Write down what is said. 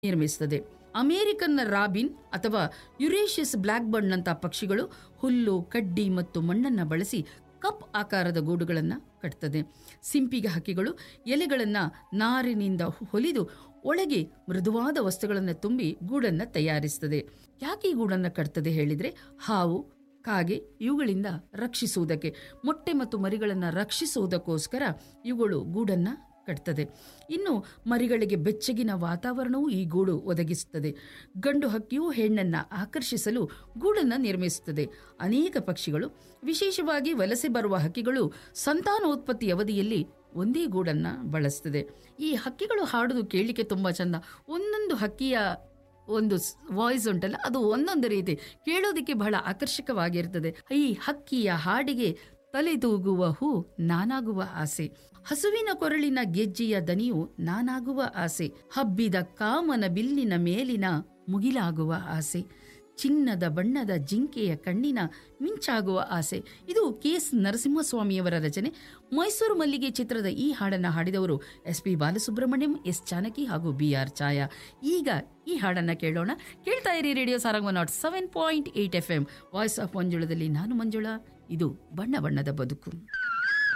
ನಿರ್ಮಿಸುತ್ತದೆ American robin ಅಥವಾ ಯುರೇಷಿಯಸ್ black ಬರ್ಡ್ನಂಥ ಪಕ್ಷಿಗಳು ಹುಲ್ಲು ಕಡ್ಡಿ ಮತ್ತು ಮಣ್ಣನ್ನು ಬಳಸಿ ಕಪ್ ಆಕಾರದ ಗೂಡುಗಳನ್ನು ಕಟ್ತದೆ ಸಿಂಪಿಗೆ ಹಕ್ಕಿಗಳು ಎಲೆಗಳನ್ನು ನಾರಿನಿಂದ ಹೊಲಿದು ಒಳಗೆ ಮೃದುವಾದ ವಸ್ತುಗಳನ್ನು ತುಂಬಿ ಗೂಡನ್ನು ತಯಾರಿಸ್ತದೆ ಯಾಕೆ ಈ ಗೂಡನ್ನು ಕಟ್ತದೆ ಹೇಳಿದರೆ ಹಾವು ಕಾಗೆ ಇವುಗಳಿಂದ ರಕ್ಷಿಸುವುದಕ್ಕೆ ಮೊಟ್ಟೆ ಮತ್ತು ಮರಿಗಳನ್ನು ರಕ್ಷಿಸುವುದಕ್ಕೋಸ್ಕರ ಇವುಗಳು ಗೂಡನ್ನು ಕಟ್ತದೆ ಇನ್ನು ಮರಿಗಳಿಗೆ ಬೆಚ್ಚಗಿನ ವಾತಾವರಣವೂ ಈ ಗೂಡು ಒದಗಿಸುತ್ತದೆ ಗಂಡು ಹಕ್ಕಿಯು ಹೆಣ್ಣನ್ನು ಆಕರ್ಷಿಸಲು ಗೂಡನ್ನು ನಿರ್ಮಿಸುತ್ತದೆ ಅನೇಕ ಪಕ್ಷಿಗಳು ವಿಶೇಷವಾಗಿ ವಲಸೆ ಬರುವ ಹಕ್ಕಿಗಳು ಸಂತಾನೋತ್ಪತ್ತಿ ಅವಧಿಯಲ್ಲಿ ಒಂದೇ ಗೂಡನ್ನು ಬಳಸ್ತದೆ ಈ ಹಕ್ಕಿಗಳು ಹಾಡೋದು ಕೇಳಲಿಕ್ಕೆ ತುಂಬ ಚಂದ ಒಂದೊಂದು ಹಕ್ಕಿಯ ಒಂದು ವಾಯ್ಸ್ ಉಂಟಲ್ಲ ಅದು ಒಂದೊಂದು ರೀತಿ ಕೇಳೋದಕ್ಕೆ ಬಹಳ ಆಕರ್ಷಕವಾಗಿರ್ತದೆ ಈ ಹಕ್ಕಿಯ ಹಾಡಿಗೆ ತಲೆದೂಗುವ ಹೂ ನಾನಾಗುವ ಆಸೆ ಹಸುವಿನ ಕೊರಳಿನ ಗೆಜ್ಜೆಯ ದನಿಯು ನಾನಾಗುವ ಆಸೆ ಹಬ್ಬಿದ ಕಾಮನ ಬಿಲ್ಲಿನ ಮೇಲಿನ ಮುಗಿಲಾಗುವ ಆಸೆ ಚಿನ್ನದ ಬಣ್ಣದ ಜಿಂಕೆಯ ಕಣ್ಣಿನ ಮಿಂಚಾಗುವ ಆಸೆ ಇದು ಕೆ ಎಸ್ ನರಸಿಂಹಸ್ವಾಮಿಯವರ ರಚನೆ ಮೈಸೂರು ಮಲ್ಲಿಗೆ ಚಿತ್ರದ ಈ ಹಾಡನ್ನು ಹಾಡಿದವರು S P Balasubrahmanyam S Janaki ಹಾಗೂ ಬಿ ಆರ್ ಛಾಯಾ ಈಗ ಈ ಹಾಡನ್ನು ಕೇಳೋಣ ಕೇಳ್ತಾ ಇರಿ radio Saranga nought seven point eight F M voice of ಮಂಜುಳದಲ್ಲಿ ನಾನು ಮಂಜುಳಾ ಇದು ಬಣ್ಣ ಬಣ್ಣದ ಬದುಕು